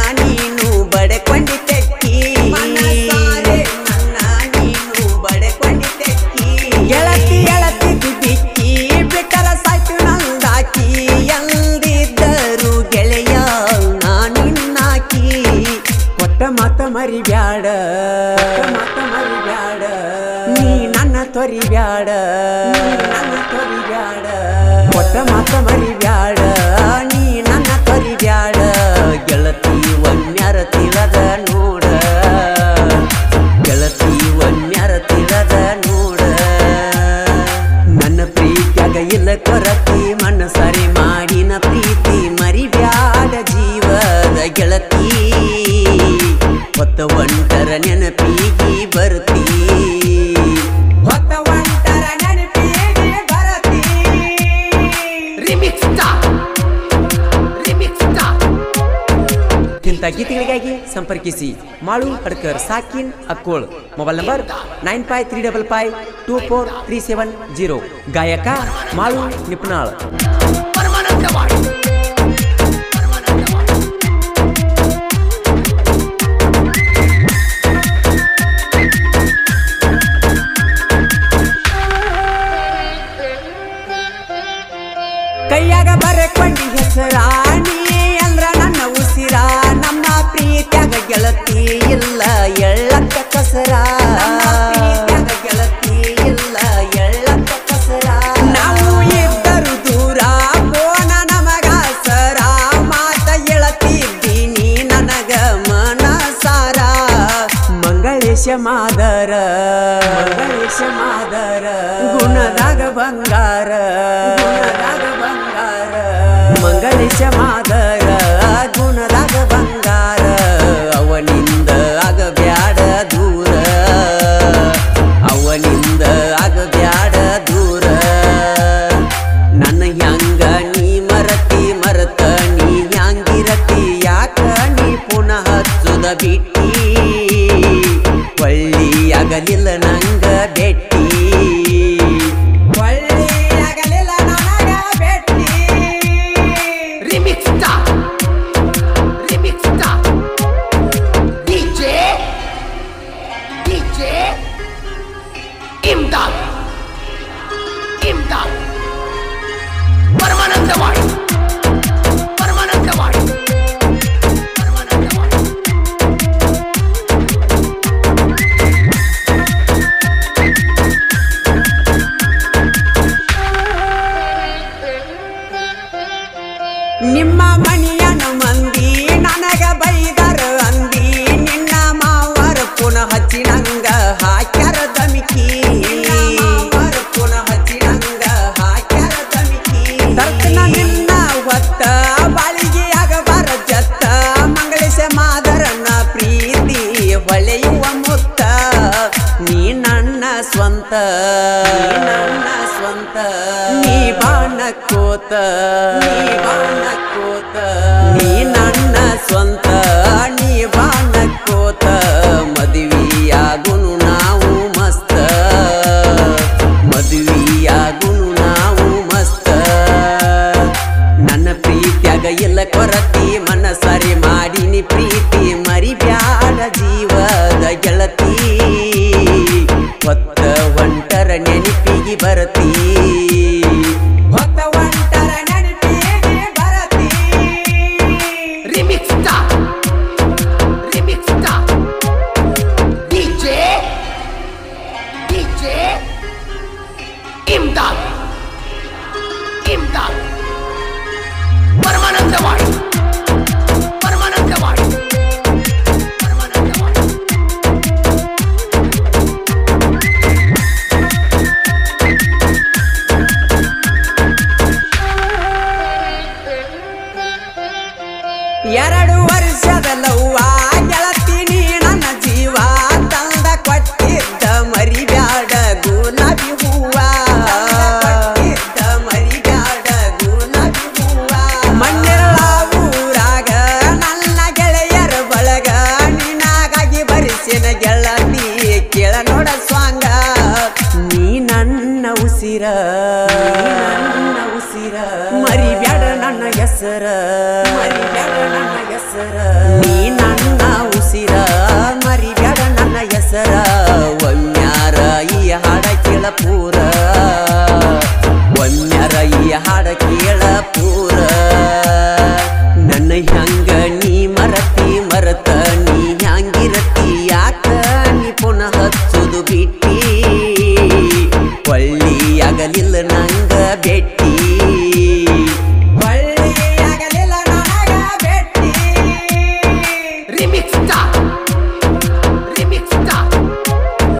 ನೀನು ಬಡಕೊಂಡಿ ತೆಕ್ಕಿ ನನ್ನ ನೀನು ಬಡಕೊಂಡಿ ತೆಕ್ಕಿ ಗೆಳತಿ ಗೆಳತಿ ಬಿಕ್ಕಿ ಬಿಟ್ಟರ ಸಾಯ್ತು ನಂದಾಕಿ ಎಂದಿದ್ದರು ಗೆಳೆಯ ನಾನಿನ್ನಾಕಿ ಕೊಟ್ಟ ಮಾತ ಮರಿಬ್ಯಾಡ ಮಾತ ಮರಿಬ್ಯಾಡ ನೀ ನನ್ನ ತೊರಿಬ್ಯಾಡ ನೀ ನನ್ನ ತೊರಿಬ್ಯಾಡ ಕೊಟ್ಟ ಮಾತ ಮರಿಬ್ಯಾಡ ನೀ ನನ್ನ ತೊರಿಬ್ಯಾಡ ಗೆಳತಿ ಒನ್ಯಾರ ತಿಳದ ನೋಡ ಗೆಳತಿ ಒನ್ಯಾರ ತಿಳದ ನೋಡ ನನ್ನ ಪ್ರೀತಿಯಾಗ ಇಲ್ಲ ಕೊರತಿ ಮನಸರಿ ಮಾಡಿನ ಪ್ರೀತಿ ಮರಿಬ್ಯಾಡ ಜೀವದ ಗೆಳತಿ ಹೊತ್ತ ಒಂಟರ ನೆನಪಿಗೆ ಬರ್ತಿ ಹೊತ್ತ ಒಂಟರ ನೆನಪಿಗೆ ಬರತಿ Remix Star Remix Star ಇಂಥ ಗೀತೆಗಳಿಗಾಗಿ ಸಂಪರ್ಕಿಸಿ ಮಾಳು ಹಡ್ಕರ್ ಸಾಕಿನ್ Akkol mobile number nine five three double five two four three seven zero ಗಾಯಕ ಮಾಳು ನಿಪ್ನಾಳ್ ಪರಮಾನಂದವಾಡಿ ಪರಮಾನಂದವಾಡಿ ಕೈಯಾಗ ಬರಕೊಂಡಿ ಹೆಸರಾಣಿ ಅಂದ್ರ ನನ್ನ ಉಸಿರ ನಮ್ಮ ಪ್ರೀತ್ಯಾಗ ಗೆಳತಿ ಇಲ್ಲ ಎಳ್ಳಕ್ಕ ಕಸರ ಗೆಳತಿ ಇಲ್ಲ ಎಳ್ಳಕ್ಕ ಕಸರ ನಾವು ಇಬ್ಬರು ದೂರ ಫೋನ ನಮಗ ಸರ ಮಾತ ಎಳತಿದ್ದೀನಿ ನನಗ ಮನಸಾರ ಮಂಗಳೇಶ ಮಾದರ ಮಂಗಳೇಶ ಮಾದರ ಗುಣದಾಗ ಬಂಗಾರ ಗುಣದಾಗ ಬಂಗಾರ ಮಂಗಳೇಶ ಮಾದರ ಗುಣದಾಗ ಬಂಗಾರ ಅವನಿಂದ ಆಗಬ್ಯಾಡ ದೂರ ಅವನಿಂದ ಆಗಬ್ಯಾಡ ದೂರ ನನ್ನ ಹ್ಯಾಂಗ ನೀ ಮರತಿ ಮರತ ನೀ ಹ್ಯಾಂಗಿರತಿ ಯಾಕ ನೀ ಪುನಃ ಹಚ್ಚುದ ಬಿಟ್ಟಿ ಒಳ್ಳಿ ಆಗಲಿಲ್ಲ ನಂಗ ಬೆಟ್ಟಿ ಒಳ್ಳಿ ಆಗಲಿಲ್ಲ ನನಗ ಬೆಟ್ಟಿ Remix Star Remix Star DJ DJ ಇಮ್ದಾದ್ ಇಮ್ದಾದ್ Paramanandawadi Paramanandawadi Paramanandawadi ನಿಮ್ಮ ಮಣಿಯನ ಮಂದಿ ನನಗ ಬೈದರ ಅಂದಿ ನಿನ್ನ ಮಾವರ ಪುನಃ ಹಚ್ಚಿ ನಂಗ ಹಾಕ್ಯಾರ ದಮಿಕಿ ಪುನಃ ಹಚ್ಚಿ ನಂಗ ಹಾಕ್ಯಾರ ದಮಿಕಿ ತರ್ತನ ನಿನ್ನ ಹೊತ್ತ ಬಾಳಿಗೆಯಾಗ ಬರ ಜತ್ತ ಮಂಗಳೇಶ ಮಾದರನ ಪ್ರೀತಿ ಹೊಳೆಯುವ ಮುತ್ತ ನೀ ನನ್ನ ಸ್ವಂತ ನೀ ನನ್ನ ಸ್ವಂತ ನೀ ಬಾಣ ಕೋತ ನೀ ಬಾಣ ಕೋತ ನೀ ನನ್ನ ಸ್ವಂತ ನೀ ಬಾಣ ಕೋತ ಮದುವೆಯಾಗುನು ನಾವು ಮಸ್ತ ಮದುವೆಯಾಗುನು ನಾವು ಮಸ್ತ ನನ್ನ ಪ್ರೀತ್ಯಾಗ ಇಲ್ಲ ಕೊರತಿ ಮನಸರಿ ಮಾಡಿನಿ ಪ್ರೀತಿ ಮರಿಬ್ಯಾಡ ಜೀವದ ಗೆಳತಿ ಹೊತ್ತ ಒಂಟರ ನೆನಪಿಗೆ ಬರತಿ ಹೊತ್ತ ಒಂಟರ ನೆನಪಿಗೆ ಬರತಿ Remix Star Remix Star DJ DJ ಇಮ್ದಾದ್ ಇಮ್ದಾದ್ Paramanandawadi Paramanandawadi Paramanandawadi ಎರಡು ವರ್ಷದ ಲವ್ವ ಗೆಳತಿ ನೀ ನನ್ನ ಜೀವ ತಂದ ಕೊಟ್ಟಿದ್ದ ಮರಿಬ್ಯಾಡ ಗುಲಾಬಿ ಹೂವ ಕೊಟ್ಟಿದ್ದ ಮರಿಬ್ಯಾಡ ಗುಲಾಬಿ ಹೂವ ಮಣ್ಣಿರಳ ಊರಾಗ ನನ್ನ ಗೆಳೆಯರ ಬಳಗ ನಿನಗಾಗಿ ಬರಿಸಿನ ಗೆಳತಿ ಕೇಳ ನೋಡ ಸ್ವಾಂಗ ನೀ ನನ್ನ ಉಸಿರ ನೀ ನನ್ನ ಉಸಿರ ಮರಿಬ್ಯಾಡ ನನ್ನ ಹೆಸರ ಮರಿಬ್ಯಾಡ ನನ್ನ ಹೆಸರ ನೀ ನೀ ನನ್ನ ಉಸಿರ ಮರಿಬ್ಯಾಡ ನನ್ನ ಹೆಸರ